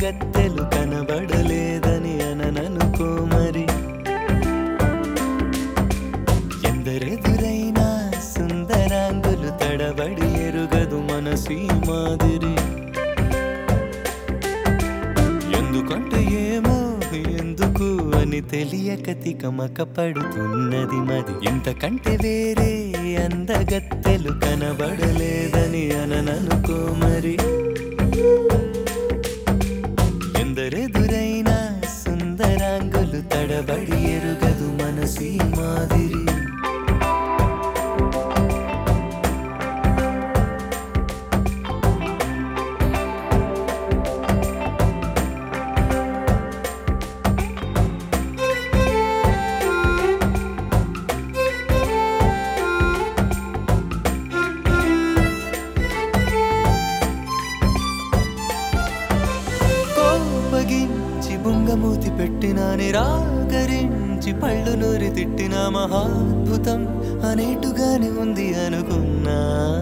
అందగత్తెలు కనబడలేదని అనననుకో మరి ఎందరెదురైనా సుందరాంగులు తడబడి ఎరుగదు మనసు ఈ మాదిరి ఎందుకంటే ఏమో ఎందుకు అని తెలియక తికమక పడుతున్నది మది ఇంతకంటే వేరే అందగత్తెలు కనబడలేదని అనననుకో మరి ఎందరెదురైనా సుందరాంగులు తడబడి ఎరుగదు మనసు ఈ మాదిరి కోపగించి బుంగమూతి పెట్టిన నిరాకరించి పళ్ళు నూరి తిట్టిన మహాద్భుతం అనేటుగానే ఉంది అనుకున్నా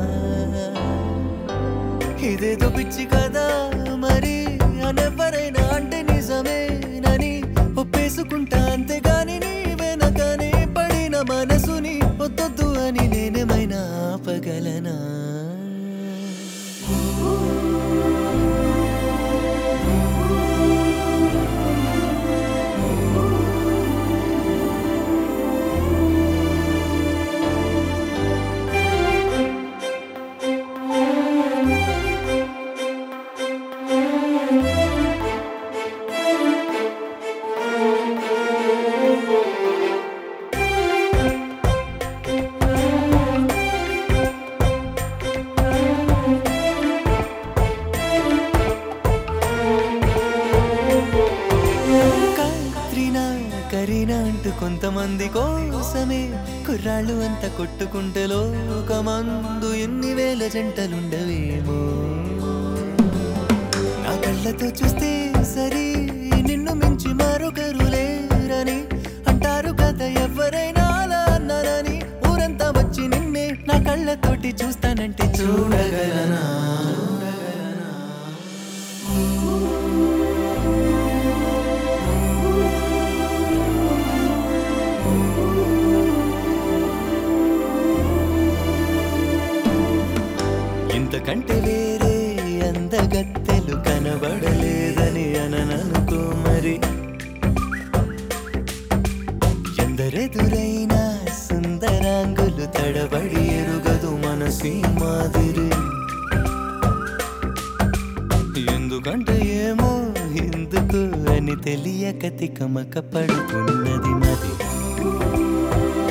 ఇదేదో పిచ్చి కదా మరి అనెవరైనా అంటే నిజమేనని ఒప్పేసుకుంటా అంతేగాని నీ వెనకనే పడిన మనసుని వద్దొద్దు అని నేనేమైనా ఆపగలనా కత్రినా కరీనా అంటూ కొంతమంది కోసమే కుర్రాళ్ళు అంతా కొట్టుకుంటే లోకమందు ఎన్ని వేల జంటలుండవేమో నా కళ్ళతో చూస్తే సరి నిన్ను మించి మరొకరు లేరని అంటారు కదా ఎవరైనా అలా అన్నారని ఊరంతా వచ్చి నిన్నే నా కళ్ళతోటి చూస్తానంటే చూడగలనా ఇంతకంటే వేరే అందగత్తెలు కనబడలేదని అనననుకో మరి ఎందరెదురైనా సుందరాంగులు తడబడి ఎరుగదు మనసు ఈ మాదిరి ఎందుకంటే ఏమో ఎందుకు అని తెలియక తికమక పడుతున్నది మది